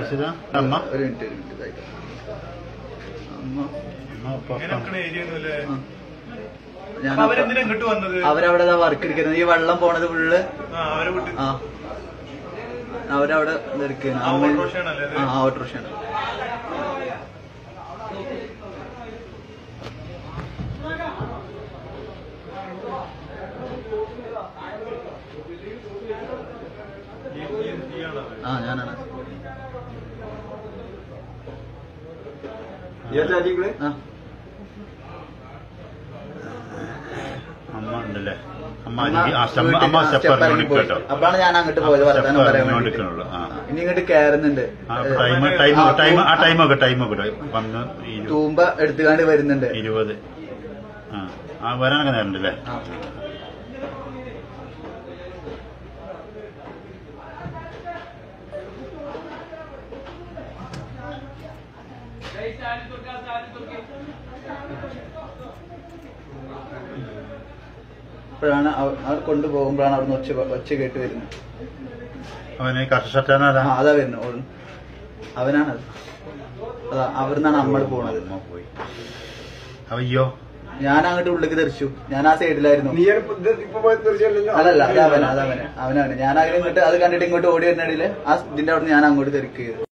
ഹർഷിത അമ്മ ഒരു മിനിറ്റ് ഒരു മിനിറ്റ് ഇതായിട്ട്. അമ്മ അമ്മ പുറത്താണ്. ഏരിയ ഒന്നുമില്ലേ ആ. ഞാൻ അപ്പൊ അവരെന്തിനാ ഇങ്ങോട്ട് വന്നത് അവരവിടെ വർക്ക് എടുക്കുന്നത് ഈ വെള്ളം പോണത് ഫുള്ള് ആ അവരെ വിട്ട് ആ അവരവിടെ എടുക്കുന്നു ആ, ഓട്ടോറിക്ഷയാണല്ലേ അത്? ആ ഓട്ടോറിക്ഷയാണ് ഈ- ഈ- ഇയാളാ? ആ ഞാനാണ് ആ അമ്മ ഉണ്ടല്ലേ അമ്മ അമ്മ എനിക്ക് ആ സ്റ്റെപ്പ് വീട്ടിൽ- അമ്മ ആ, സ്റ്റെപ്പ് step ഇറങ്ങി ഇറങ്ങി പോയി. കേട്ടോ അപ്പോഴാണ് ഞാൻ അങ്ങോട്ട് പോയത് ആ, വർത്താനം step പറയാൻ ഇറങ്ങി വേണ്ടിയിട്ട്. കൊടുക്കണുള്ളൂ. ആ. ഇനി ഇങ്ങോട്ട് കയറുന്നുണ്ട് ആ ഏ, ടൈം ആ, ടൈം ആ, ടൈം ആ തൂ- ടൈമൊക്കെ ടൈമൊക്കെ വന്ന് ഇരു- തൂമ്പ എടുത്തുകാണ്ട് വരുന്നുണ്ട് ഇരുപത് ആ ആ വരാനൊക്കെ നേരമുണ്ട് അല്ലേ ആ. അപ്പോഴാണ് അവ- അവർ കൊണ്ടുപോകുമ്പോഴാണ് അവിടുന്ന് ഒച്ച ഒച്ച കേട്ട് വരുന്നത് അവന് കർഷ ഷർട്ടാനാരാ ആ അതാ വരുന്നത് ഓൾ- അവനാണത് അതാ അവിടുന്നാണ് അമ്മട് പോണത് അമ്മ പോയി അവയ്യോ ഞാൻ അങ്ങോട്ട് ഉള്ളിലേക്ക് തെറിച്ചു ഞാൻ ആ സൈഡിലായിരുന്നു നീ ഇപ്പൊ പോയി തീർച്ചയല്ലോ അതല്ല അത് അവന അത് അവന് അവനാണ് ഞാൻ അങ്ങനെ ഇങ്ങോട്ട് അത് കണ്ടിട്ട് ഇങ്ങോട്ട് ഓടി വരുന്നിടയില് ആ ഇതിന്റെ അവിടെ ഞാൻ അങ്ങോട്ട് തെറിക്കുകയത്